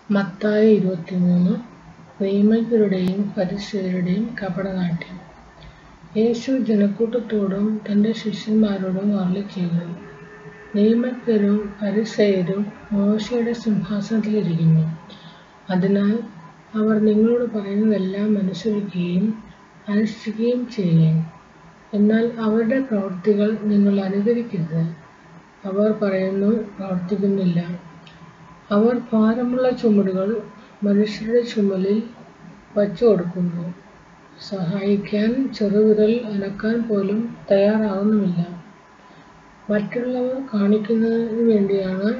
മത്തായി ഇരുപത്തിമൂന്ന് നിയമജ്ഞരുടെയും ഫരിസേയരുടെയും കപടനാട്യം യേശു ജനക്കൂട്ടത്തോടും തന്റെ ശിഷ്യന്മാരോടും അരുളിച്ചെയ്തു നിയമജ്ഞരും ഫരിസേയരും മോശെയുടെ സിംഹാസനത്തിലിരിക്കുന്നു അതിനാൽ അവർ നിങ്ങളോട് പറയുന്നതെല്ലാം അനുസരിക്കുകയും അനുഷ്ഠിക്കുകയും ചെയ്യുവിൻ എന്നാൽ അവരുടെ പ്രവൃത്തികൾ നിങ്ങൾ അനുകരിക്കരുത് അവർ പറയുന്നു പ്രവർത്തിക്കുന്നില്ല അവർ ഭാരമുള്ള ചുമടുകൾ മനുഷ്യരുടെ ചുമലിൽ വച്ചുകൊടുക്കുന്നു സഹായിക്കാൻ ചെറുവിരൽ അനക്കാൻ പോലും തയ്യാറാകുന്നുമില്ല മറ്റുള്ളവർ കാണിക്കുന്നതിന് വേണ്ടിയാണ്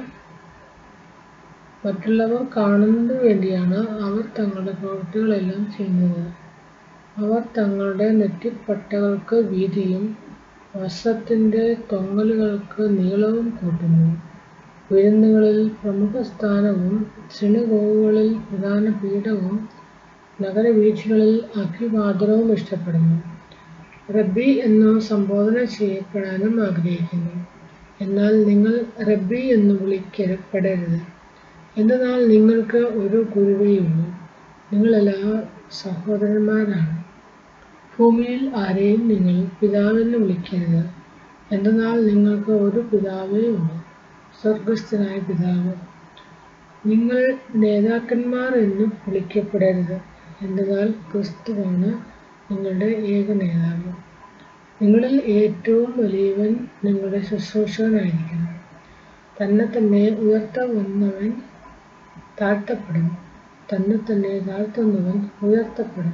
മറ്റുള്ളവർ കാണുന്നതിന് വേണ്ടിയാണ് അവർ തങ്ങളുടെ പ്രവൃത്തികളെല്ലാം ചെയ്യുന്നത് അവർ തങ്ങളുടെ നെറ്റിപ്പട്ടകൾക്ക് വീതിയും വസ്ത്രത്തിന്റെ തൊങ്ങലുകൾക്ക് നീളവും കൂട്ടുന്നു വിരുന്നുകളിൽ പ്രമുഖ സ്ഥാനവും സിനഗോഗുകളിൽ പ്രധാന പീഠവും നഗരവീഥികളിൽ അഭിവാദനവും ഇഷ്ടപ്പെടുന്നു റബ്ബി എന്ന് സംബോധന ചെയ്യപ്പെടാനും ആഗ്രഹിക്കുന്നു എന്നാൽ നിങ്ങൾ റബ്ബി എന്ന് വിളിക്കപ്പെടരുത് എന്നാൽ നിങ്ങൾക്ക് ഒരു ഗുരുവേയുള്ളൂ നിങ്ങളെല്ലാം സഹോദരന്മാരാണ് ഭൂമിയിൽ ആരെയും നിങ്ങൾ പിതാവെന്ന് വിളിക്കരുത് എന്തെന്നാൽ നിങ്ങൾക്ക് ഒരു പിതാവേ ഉള്ളൂ സ്വർഗസ്ഥനായ പിതാവ് നിങ്ങൾ നേതാക്കന്മാർ എന്ന് വിളിക്കപ്പെടരുത് എന്തെന്നാൽ ക്രിസ്തുവാണ് നിങ്ങളുടെ ഏക നേതാവ് നിങ്ങളിൽ ഏറ്റവും വലിയവൻ നിങ്ങളുടെ ശുശ്രൂഷകനായിരിക്കണം തന്നെ തന്നെ ഉയർത്ത വന്നവൻ താഴ്ത്തപ്പെടും തന്നെ തന്നെ താഴ്ത്തുന്നവൻ ഉയർത്തപ്പെടും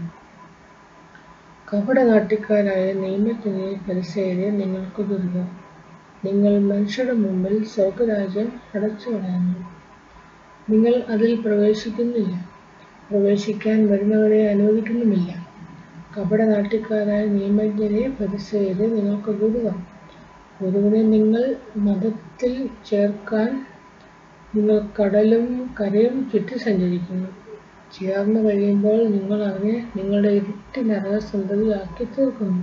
കപടനാട്ടിക്കാരായ നിയമജ്ഞനെ പരിസേരെ നിങ്ങൾക്ക് ദുരിതം നിങ്ങൾ മനുഷ്യരുടെ മുമ്പിൽ സ്വർഗരാജ്യം അടച്ചു കളയുന്നു നിങ്ങൾ അതിൽ പ്രവേശിക്കുന്നില്ല പ്രവേശിക്കാൻ വരുന്നവരെ അനുവദിക്കുന്നുമില്ല കപടനാട്ടിക്കാരായ നിയമജ്ഞരെ പരിസേരെ നിങ്ങൾക്ക് ദുരിതം ഒരുവനെ നിങ്ങൾ മതത്തിൽ ചേർക്കാൻ നിങ്ങൾ കടലും കരയും ചുറ്റി സഞ്ചരിക്കുന്നു ചേർന്ന് കഴിയുമ്പോൾ നിങ്ങൾ അവനെ നിങ്ങളുടെ ഇരുട്ടി നരകസന്തതിയാക്കി തീർക്കുന്നു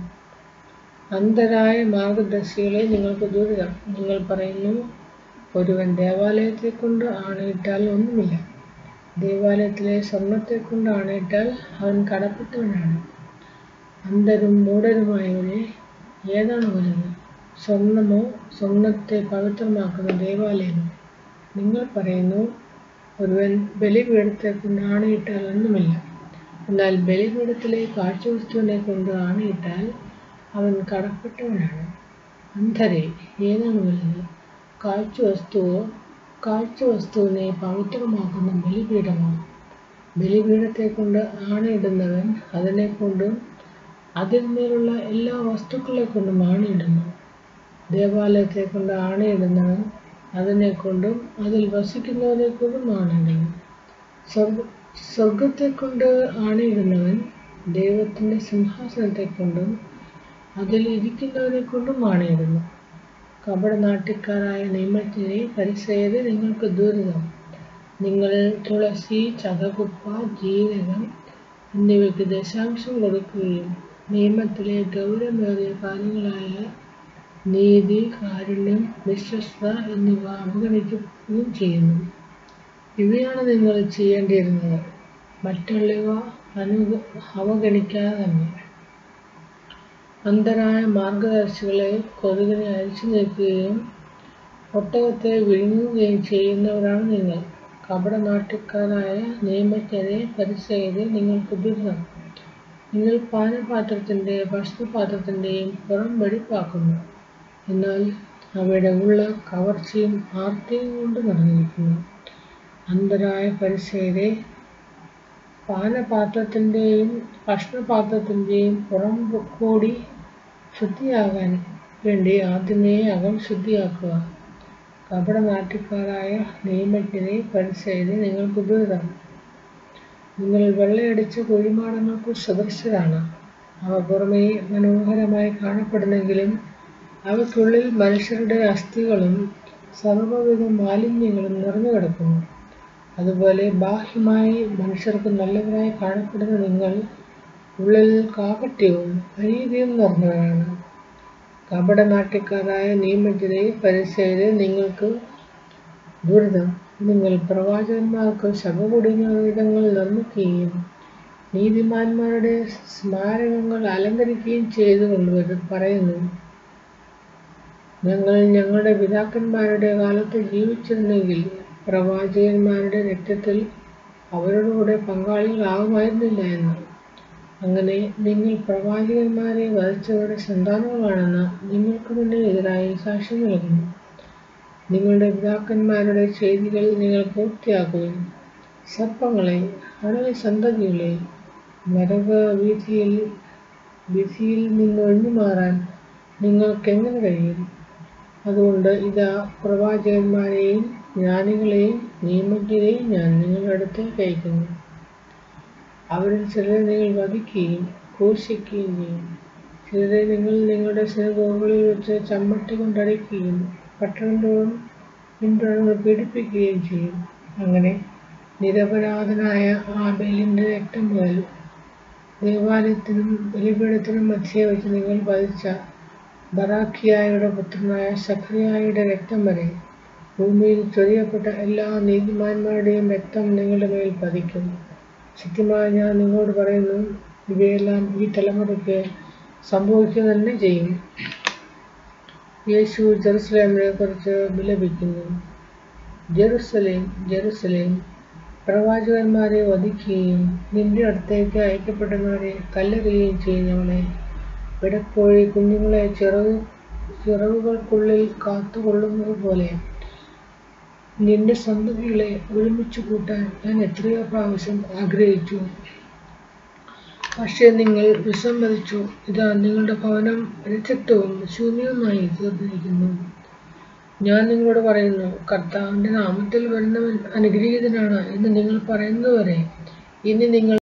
അന്ധരായ മാർഗദർശികളെ നിങ്ങൾക്ക് ദുരിതം നിങ്ങൾ പറയുന്നു ഒരുവൻ ദേവാലയത്തെ കൊണ്ട് ആണയിട്ടാൽ ഒന്നുമില്ല ദേവാലയത്തിലെ സ്വർണത്തെ കൊണ്ട് ആണയിട്ടാൽ അവൻ കടപ്പെട്ടവനാണ് അന്ധരും മൂഢരുമായവരെ ഏതാണ് വലുത് സ്വർണമോ സ്വർണത്തെ പവിത്രമാക്കുന്ന ദേവാലയമോ നിങ്ങൾ പറയുന്നു ഒരുവൻ ബലിപീഠത്തെ കൊണ്ട് ആണയിട്ടാൽ ഒന്നുമില്ല എന്നാൽ ബലിപീഠത്തിലെ കാഴ്ചവസ്തുവിനെ കൊണ്ട് ആണയിട്ടാൽ അവൻ കടപ്പെട്ടവനാണ് അന്ധരെ ഏതാണ് വലുത് കാഴ്ചവസ്തുവോ കാഴ്ചവസ്തുവിനെ പവിത്രമാക്കുന്ന ബലിപീഠമോ ബലിപീഠത്തെ കൊണ്ട് ആണയിടുന്നവൻ അതിനെ കൊണ്ടും അതിന്മേലുള്ള എല്ലാ വസ്തുക്കളെ കൊണ്ടും ആണയിടുന്നു ദേവാലയത്തെ കൊണ്ട് ആണയിടുന്നവൻ അതിനെ കൊണ്ടും അതിൽ വസിക്കുന്നവനെ കൊണ്ടും ആണയിടുന്നു സ്വർഗ സ്വർഗത്തെ കൊണ്ട് ആണയിടുന്നവൻ ദൈവത്തിന്റെ സിംഹാസനത്തെ കൊണ്ടും അതിൽ ഇരിക്കുന്നവരെ കൊണ്ടും ആണയിടുന്നു കപടനാട്ടിക്കാരായ നിയമജ്ഞരെ പരിസേരെ നിങ്ങൾക്ക് ദുരിതം നിങ്ങൾ തുളസി ചതകുപ്പ ജീരകം എന്നിവയ്ക്ക് ദശാംശം കൊടുക്കുകയും നിയമത്തിലെ ഗൗരവമേറിയ കാര്യങ്ങളായ നീതി കാരുണ്യം വിശ്വസ്ത എന്നിവ അവഗണിക്കുകയും ചെയ്യുന്നു ഇവയാണ് നിങ്ങൾ ചെയ്യേണ്ടിയിരുന്നത് മറ്റുള്ളവ അനു അവഗണിക്കാതെ തന്നെ അന്ധരായ മാർഗദർശികളെ കൊതുകിനെ അരിച്ചു നീക്കുകയും ഒട്ടകത്തെ വിഴുങ്ങുകയും ചെയ്യുന്നവരാണ് നിങ്ങൾ കപടനാട്ടിക്കാരായ നിയമജ്ഞരെ പരിസരരെ നിങ്ങൾക്ക് ദുരിതം നിങ്ങൾ പാനപാത്രത്തിന്റെ ഭക്ഷണപാത്രത്തിന്റെയും പുറം വെടിപ്പാക്കുന്നു എന്നാൽ അവയുടെ ഉള്ള കവർച്ചയും ആർത്തിയും കൊണ്ട് നിറഞ്ഞിരിക്കുന്നു അന്ധരായ പരിസരെ പാനപാത്രത്തിന്റെയും ഭക്ഷണപാത്രത്തിന്റെയും പുറം കൂടി ശുദ്ധിയാകാൻ വേണ്ടി ആദ്യമേ അകം ശുദ്ധിയാക്കുക കപടനാട്ടിക്കാരായ നിയമജ്ഞരെ പരിസരെ നിങ്ങൾക്ക് ദുരിതം നിങ്ങൾ വെള്ളയടിച്ച കുഴിമാടങ്ങൾക്ക് സദൃശരാണ് അവ പുറമേ മനോഹരമായി കാണപ്പെടുന്നെങ്കിലും അവയ്ക്കുള്ളിൽ മനുഷ്യരുടെ അസ്ഥികളും സർവ്വവിധ മാലിന്യങ്ങളും നിറഞ്ഞു കിടക്കുന്നു അതുപോലെ ബാഹ്യമായി മനുഷ്യർക്ക് നല്ലവരായി കാണപ്പെടുന്ന നിങ്ങൾ ഉള്ളിൽ കാപട്യവും അനീതിയും നിറഞ്ഞവരാണ് കപടനാട്യക്കാരായ നിയമജ്ഞരെ പരിസരെ നിങ്ങൾക്ക് ദുരിതം നിങ്ങൾ പ്രവാചകന്മാർക്ക് ശവകുടീരങ്ങൾ നിർമ്മിക്കുകയും നീതിമാന്മാരുടെ സ്മാരകങ്ങൾ അലങ്കരിക്കുകയും ചെയ്തുകൊണ്ട് വരു- പറയുന്നു ഞങ്ങൾ ഞങ്ങളുടെ പിതാക്കന്മാരുടെ കാലത്ത് ജീവിച്ചിരുന്നെങ്കിൽ പ്രവാചകന്മാരുടെ രക്തത്തിൽ അവരുടെ കൂടെ പങ്കാളികളാകുമായിരുന്നില്ല എന്ന് അങ്ങനെ നിങ്ങൾ പ്രവാചകന്മാരെ വധിച്ചവരുടെ സന്താനങ്ങളാണെന്ന് നിങ്ങൾക്ക് മുന്നിൽ എതിരായി സാക്ഷ്യം നൽകുന്നു നിങ്ങളുടെ പിതാക്കന്മാരുടെ ചെയ്തികൾ നിങ്ങൾ പൂർത്തിയാക്കുകയും സർപ്പങ്ങളെ അണവി സന്തതികളെ നരക വീഥിയിൽ വിധിയിൽ നിന്ന് ഒഴിഞ്ഞു മാറാൻ നിങ്ങൾക്കെങ്ങനെ കഴിയും അതുകൊണ്ട് ഇതാ പ്രവാചകന്മാരെയും ജ്ഞാനികളെയും നിയമജ്ഞരെയും ഞാൻ നിങ്ങളുടെ അടുത്തേക്ക് അയക്കുന്നു അവരിൽ ചിലരെ നിങ്ങൾ വധിക്കുകയും ക്രൂശിക്കുകയും ചെയ്യും ചിലരെ നിങ്ങൾ നിങ്ങളുടെ സിനഗോഗുകളിൽ വെച്ച് ചമ്മട്ടി കൊണ്ടടിക്കുകയും പട്ടണം തോറും പിന്തുടർന്ന് പീഡിപ്പിക്കുകയും ചെയ്യും അങ്ങനെ നിരപരാധനായ ആബേലിന്റെ രക്തം മുതൽ ദേവാലയത്തിനും ബലിപീഠത്തിനും മധ്യേ വെച്ച് നിങ്ങൾ വധിച്ച ബറാഖിയായുടെ പുത്രനായ സഖറിയായുടെ രക്തം വരെ ഭൂമിയിൽ ചൊരിയപ്പെട്ട എല്ലാ നീതിമാന്മാരുടെയും രക്തം നിങ്ങളുടെ മേൽ പതിക്കും സത്യമായി ഞാൻ നിങ്ങളോട് പറയുന്നു ഇവയെല്ലാം ഈ തലമുറയ്ക്ക് സംഭവിക്കുക തന്നെ ചെയ്യും യേശു ജെറുസലേമിനെ കുറിച്ച് വിലപിക്കുന്നു ജെറുസലേം ജെറുസലേം പ്രവാചകന്മാരെ വധിക്കുകയും നിന്റെ അടുത്തേക്ക് അയക്കപ്പെടുന്നവരെ കല്ലെറിയുകയും ചെയ്യുന്നവളെ പിടക്കോഴി കുഞ്ഞുങ്ങളെ ചിറകു ചിറകുകൾക്കുള്ളിൽ കാത്തുകൊള്ളുന്നത് പോലെ നിന്റെ സന്തതികളെ ഒരുമിച്ച് കൂട്ടാൻ ഞാൻ എത്രയോ പ്രാവശ്യം ആഗ്രഹിച്ചു പക്ഷേ നിങ്ങൾ വിസമ്മതിച്ചു ഇതാ നിങ്ങളുടെ ഭവനം രചിത്വവും ശൂന്യവുമായി തീർന്നിരിക്കുന്നു ഞാൻ നിങ്ങളോട് പറയുന്നു കർത്താവിന്റെ നാമത്തിൽ വരുന്നവൻ അനുഗ്രഹീതനാണ് എന്ന് നിങ്ങൾ പറയുന്നതുവരെ ഇനി നിങ്ങൾ